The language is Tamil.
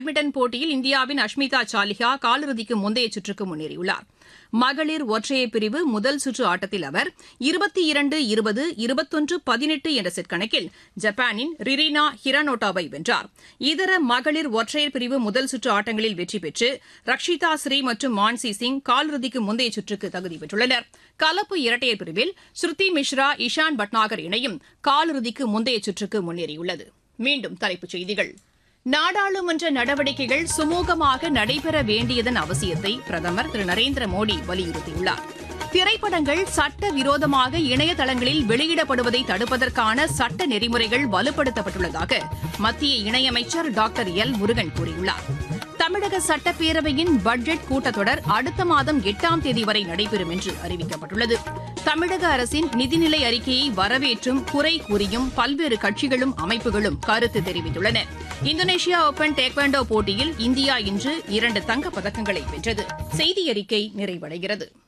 பேட்மிண்டன் போட்டியில் இந்தியாவின் அஷ்மிதா சாலிஹா காலிறுதிக்கு முந்தைய சுற்றுக்கு முன்னேறியுள்ளார் மகளிர் ஒற்றையர் பிரிவு முதல் சுற்று ஆட்டத்தில் அவர் இருபத்தி இரண்டு இருபது இருபத்தொன்று பதினெட்டு என்ற செட் கணக்கில் ஜப்பானின் ரிரினா ஹிரானோட்டாவை வென்றார் இதர மகளிர் ஒற்றையர் பிரிவு முதல் சுற்று ஆட்டங்களில் வெற்றி பெற்று ரக்ஷிதா ஸ்ரீ மற்றும் மான்சி சிங் காலிறுதிக்கு முந்தைய சுற்றுக்கு தகுதி பெற்றுள்ளனர் கலப்பு இரட்டையர் பிரிவில் ஸ்ருதி மிஸ்ரா இஷான் பட்நாகர் இணையும் காலிறுதிக்கு முந்தைய சுற்றுக்கு முன்னேறியுள்ளது மீண்டும் தலைப்புச் செய்திகள் நாடாளுமன்ற நடவடிக்கைகள் சுமூகமாக நடைபெற வேண்டியதன் அவசியத்தை பிரதமர் திரு நரேந்திர மோடி வலியுறுத்தியுள்ளார் திரைப்படங்கள் சட்ட விரோதமாக இணையதளங்களில் வெளியிடப்படுவதை தடுப்பதற்கான சட்ட நெறிமுறைகள் வலுப்படுத்தப்பட்டுள்ளதாக மத்திய இணையமைச்சர் டாக்டர் எல் முருகன் கூறியுள்ளார் தமிழக சட்டப்பேரவையின் பட்ஜெட் கூட்டத்தொடர் அடுத்த மாதம் எட்டாம் தேதி வரை நடைபெறும் என்று அறிவிக்கப்பட்டுள்ளது தமிழக அரசின் நிதிநிலை அறிக்கையை வரவேற்றும் குறை கூறியும் பல்வேறு கட்சிகளும் அமைப்புகளும் கருத்து தெரிவித்துள்ளன இந்தோனேஷியா ஓபன் டேக்வாண்டோ போட்டியில் இந்தியா இன்று இரண்டு தங்கப் பதக்கங்களை வென்றது செய்தி அறிக்கை நிறைவடைகிறது